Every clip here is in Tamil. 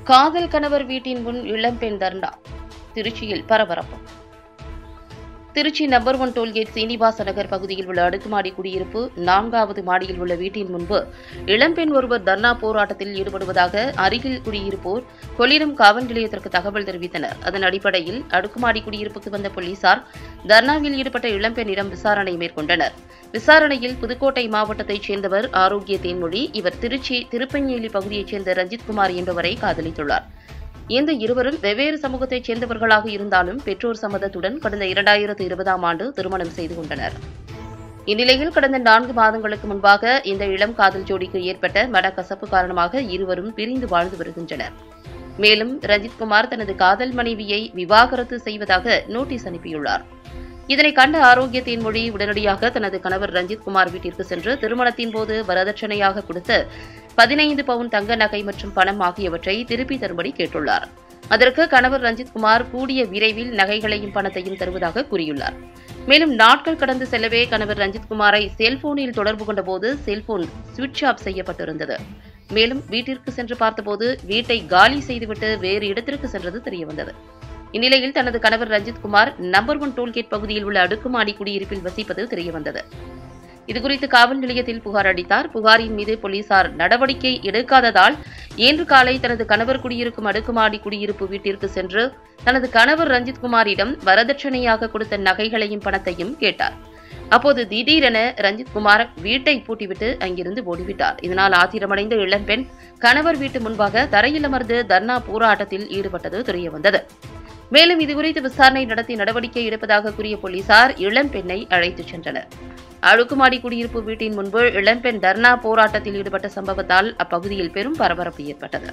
காதல் கணவர் வீட்டின் முன் இளம்பெண் தர்ணா திருச்சியில் பரபரப்பு Trichy number one tollgate Srinivasa Nagar பகுதியில் உள்ள அடுக்குமாடி குடியிருப்பு நான்காவது மாடியில் உள்ள வீட்டின் முன்பு இளம்பெண் ஒருவர் தர்ணா போராட்டத்தில் ஈடுபடுவதாக அருகில் குடியிருப்போர் கொள்ளிடம் காவல் நிலையத்திற்கு தகவல் தெரிவித்தனர் அதன் அடிப்படையில் அடுக்குமாடி குடியிருப்புக்கு வந்த போலீசார் தர்ணாவில் ஈடுபட்ட இளம்பெண்ணிடம் விசாரணை மேற்கொண்டனர் விசாரணையில் புதுக்கோட்டை மாவட்டத்தைச் சேர்ந்தவர் ஆரோக்கிய தேன்மொழி இவர் திருச்சி திருப்பஞ்சேலி பகுதியைச் சேர்ந்த ரஞ்சித்குமார் என்பவரை காதலித்துள்ளார் இந்த இருவரும் வெவ்வேறு சமூகத்தைச் சேர்ந்தவர்களாக இருந்தாலும் பெற்றோர் சம்மதத்துடன் கடந்த இரண்டாயிரத்து இருபதாம் ஆண்டு திருமணம் செய்து கொண்டனர் இந்நிலையில் கடந்த நான்கு மாதங்களுக்கு முன்பாக இந்த இளம் காதல் ஜோடிக்கு ஏற்பட்ட மனக்கசப்பு காரணமாக இருவரும் பிரிந்து வாழ்ந்து வருகின்றனர் மேலும் ரஞ்சித்குமார் தனது காதல் மனைவியை விவாகரத்து செய்வதாக நோட்டீஸ் அனுப்பியுள்ளார் இதனை கண்ட ஆரோக்கிய தேன்மொழி உடனடியாக தனது கணவர் ரஞ்சித்குமார் வீட்டிற்கு சென்று திருமணத்தின் போது வரதட்சணையாக கொடுத்து பதினைந்து பவுன் தங்க நகை மற்றும் பணம் ஆகியவற்றை திருப்பி தரும்படி கேட்டுள்ளார் அதற்கு கணவர் ரஞ்சித்குமார் கூடிய விரைவில் நகைகளையும் பணத்தையும் தருவதாக கூறியுள்ளார் மேலும் நாட்கள் கடந்து செல்லவே கணவர் ரஞ்சித்குமாரை செல்போனில் தொடர்பு கொண்டபோது செல்போன் சுவிட்ச் ஆஃப் செய்யப்பட்டிருந்தது மேலும் வீட்டிற்கு சென்று பார்த்தபோது வீட்டை காலி செய்துவிட்டு வேறு இடத்திற்கு சென்றது தெரியவந்தது இந்நிலையில் தனது கணவர் ரஞ்சித்குமார் நம்பர் ஒன் டோல்கேட் பகுதியில் உள்ள அடுக்குமாடி குடியிருப்பில் வசிப்பது தெரியவந்தது இதுகுறித்து காவல் நிலையத்தில் புகார் அளித்தார் புகாரின் மீது போலீசார் நடவடிக்கை எடுக்காததால் இன்று காலை தனது கணவர் குடியிருக்கும் அடுக்குமாடி குடியிருப்பு வீட்டிற்கு சென்று தனது கணவர் ரஞ்சித்குமாரிடம் வரதட்சணையாக கொடுத்த நகைகளையும் பணத்தையும் கேட்டார் அப்போது திடீரென ரஞ்சித்குமார் வீட்டை பூட்டிவிட்டு அங்கிருந்து ஓடிவிட்டார் இதனால் ஆத்திரமடைந்த இளம்பெண் கணவர் வீட்டு முன்பாக தரையில் அமர்ந்து தர்ணா போராட்டத்தில் ஈடுபட்டது தெரியவந்தது மேலும் இதுகுறித்து விசாரணை நடத்தி நடவடிக்கை எடுப்பதாக கூறிய போலீசார் இளம்பெண்ணை அழைத்துச் சென்றனர் அழுக்குமாடி குடியிருப்பு வீட்டின் முன்பு இளம்பெண் தர்ணா போராட்டத்தில் ஈடுபட்ட சம்பவத்தால் அப்பகுதியில் பெரும் பரபரப்பு ஏற்பட்டது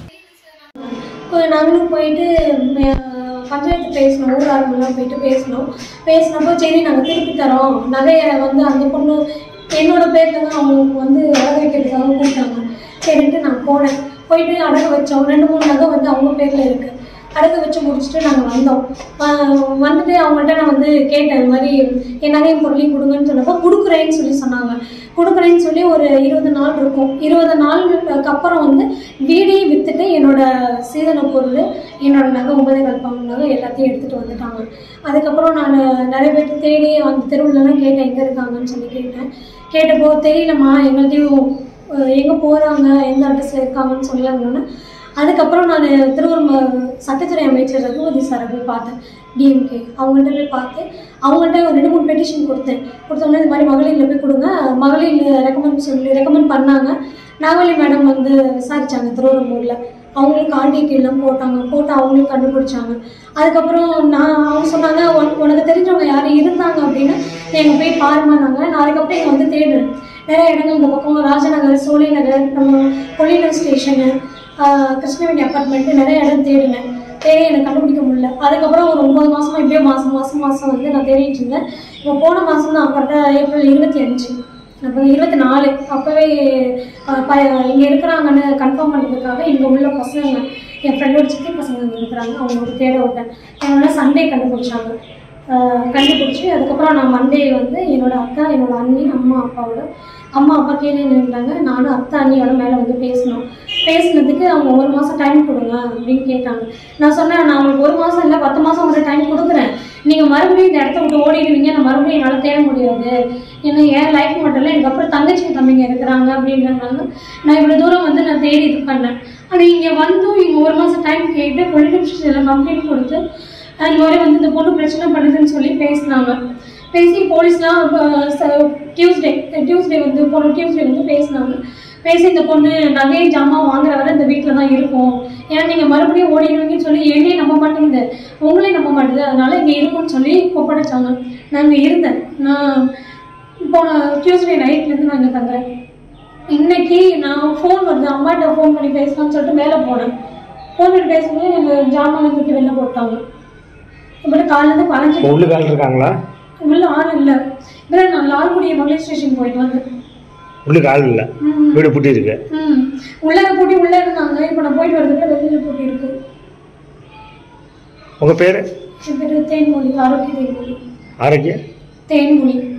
கொஞ்சம் நாங்களும் போயிட்டு ம- பஞ்சாயத்து பேசணும் ஊர் ஆளுங்கெல்லாம் போயிட்டு பேசணும் பேசினப்போ சரி நாங்கள் திருப்பி தரோம் நகையை வந்து அந்த பொண்ணு என்னோட பேரில் தான் அவங்களுக்கு வந்து அடகு வைக்கிறதுக்காக கூப்பிட்டாங்க சரின்ட்டு நான் போனேன் போயிட்டு அடகு வச்சோம் ரெண்டு மூணு நகை வந்து அவங்க பேரில் இருக்குது அடகு வச்சு முடிச்சுட்டு நாங்கள் வந்தோம் ஆஹ் வந்துட்டு அவங்கள்ட்ட நான் வந்து கேட்டேன் இந்த மாதிரி என் நகையும் பொருளையும் கொடுங்கன்னு சொன்னப்போ கொடுக்குறேன்னு சொல்லி சொன்னாங்க கொடுக்குறேன்னு சொல்லி ஒரு இருபது நாள் இருக்கும் இருபது நாளுக்கு அப்புறம் வந்து வீடையே விற்றுட்டு என்னோட சீதன பொருள் என்னோட நகை ஒன்பதே கால் பவுன் நகை எல்லாத்தையும் எடுத்துகிட்டு வந்துட்டாங்க அதுக்கப்புறம் நான் நிறைய பேர்ட்டு தேடி அந்த தெருவுலலாம் கேட்டேன் எங்கே இருக்காங்கன்னு சொல்லி கேட்டேன் கேட்டப்போ தெரியலம்மா எங்கள்கிட்டையும் எங்கே போகிறாங்க எந்த அட்ரஸில் இருக்காங்கன்னு சொல்லலாம்னு அதுக்கப்புறம் நான் திருவள்ளூர் சட்டத்துறை அமைச்சர் ரகுபதி சாரை போய் பார்த்தேன் டிஎம்கே அவங்கள்ட்ட போய் பார்த்து அவங்கள்ட்ட ஒரு ரெண்டு மூணு பெட்டிஷன் கொடுத்தேன் கொடுத்தோன்னே இந்த மாதிரி மகளிரில் போய் கொடுங்க மகளிர் ரெக்கமெண்ட் சொல்லி ரெக்கமெண்ட் பண்ணாங்க நாகவல்லி மேடம் வந்து விசாரிச்சாங்க திருவள்ளூரில் அவங்களுக்கு ஆர்டிக்கு எல்லாம் போட்டாங்க போட்டு அவங்களும் கண்டுபிடிச்சாங்க அதுக்கப்புறம் நான் அவங்க சொன்னாங்க உனக்கு உனக்கு தெரிஞ்சவங்க யாரும் இருந்தாங்க அப்படின்னு எங்கள் போய் பாருமானாங்க நான் அதுக்கப்புறம் இங்கே வந்து தேடுறேன் நிறைய இடங்கள் இந்த பக்கம் ராஜநகர் சோலை நகர் நம்ம கொள்ளிடம் ஸ்டேஷனு கிருஷ்ணவேணி அப்பார்ட்மெண்ட்டு நிறைய இடம் தேடினேன் தேடி எனக்கு கண்டுபிடிக்க முடியல அதுக்கப்புறம் ஒரு ஒம்பது மாதமா இப்படியே மாதம் மாதம் மாதம் வந்து நான் தேடிட்டு இருந்தேன் இப்போ போன மாதம் தான் கரெக்டாக ஏப்ரல் இருபத்தி அஞ்சு அப்போ இருபத்தி நாலு அப்போவே இங்கே இருக்கிறாங்கன்னு கன்ஃபார்ம் பண்ணுறதுக்காக இங்கே உள்ள பசங்க என் ஃப்ரெண்டோட சித்தி பசங்க இங்கே இருக்கிறாங்க அவங்களுக்கு தேட விட்டேன் என்னோட சண்டே கண்டுபிடிச்சாங்க ஆஹ் கண்டுபிடிச்சி அதுக்கப்புறம் நான் மண்டே வந்து என்னோட அக்கா என்னோட அண்ணி அம்மா அப்பாவோட அம்மா அப்பா கீழே நின்றாங்க நானும் அத்தை அண்ணியோட மேலே வந்து பேசினோம் பேசினதுக்கு அவங்க ஒரு மாதம் டைம் கொடுங்க அப்படின்னு கேட்டாங்க நான் சொன்னேன் நான் உங்களுக்கு ஒரு மாதம் இல்லை பத்து மாதம் ஒரு டைம் கொடுக்குறேன் நீங்கள் மறுபடியும் இந்த இடத்த விட்டு ஓடிடுவீங்க நான் மறுபடியும் என்னால் தேட முடியாது ஏன்னா என் லைஃப் மட்டும் இல்லை எனக்கு அப்புறம் தங்கச்சி தம்பிங்க இருக்கிறாங்க அப்படின்றதுனால நான் இவ்வளோ தூரம் வந்து நான் தேடி இது பண்ணேன் ஆனால் இங்கே வந்தும் இங்கே ஒரு மாதம் டைம் கேட்டு பொலிட்டிக் ஸ்டேஷனில் கம்ப்ளைண்ட் கொடுத்து இந்த மாதிரி வந்து இந்த பொண்ணு பிரச்சனை பண்ணுதுன்னு சொல்லி பேசினாங்க பேசி போலீஸ்லாம் டியூஸ்டே டியூஸ்டே வந்து போன டியூஸ்டே வந்து பேசினாங்க பேசி இந்த பொண்ணு நகை ஜாமான் வாங்குற வரை இந்த வீட்டில் தான் இருக்கும் ஏன்னா நீங்கள் மறுபடியும் ஓடிடுவீங்கன்னு சொல்லி என்னையும் நம்ப மாட்டேங்குது உங்களையும் நம்ப மாட்டேங்குது அதனால இங்கே இருக்கும்னு சொல்லி ஒப்படைச்சாங்க நான் இங்கே இருந்தேன் நான் போன டியூஸ்டே நைட்லேருந்து நான் இங்கே தங்குறேன் இன்னைக்கு நான் ஃபோன் வருது அம்மாட்ட ஃபோன் பண்ணி பேசலாம்னு சொல்லிட்டு மேலே போனேன் ஃபோன் பண்ணி பேசும்போது எங்கள் ஜாமான் தூக்கி வெளில போட்டாங்க இப்படி காலையிலேருந்து பழஞ்சு உள்ளுக்கு ஆள் இருக்காங்களா உள்ள ஆள் இல்லை இப்போ நான் லால்குடி மகளிர் ஸ்டேஷன் போயிட்டு வந்தேன் உள்ளுக்கு ஆள் இல்லை ம். வீடு பூட்டி இருக்கு ம் உள்ளே பூட்டி உள்ளே இருந்தாங்க இப்போ நான் போயிட்டு வரதுக்குள்ள வெளியில் பூட்டி இருக்கு உங்கள் பேர் என் பேர் தேன்மொழி ஆரோக்கிய தேன்மொழி ஆரோக்கிய தேன்மொழி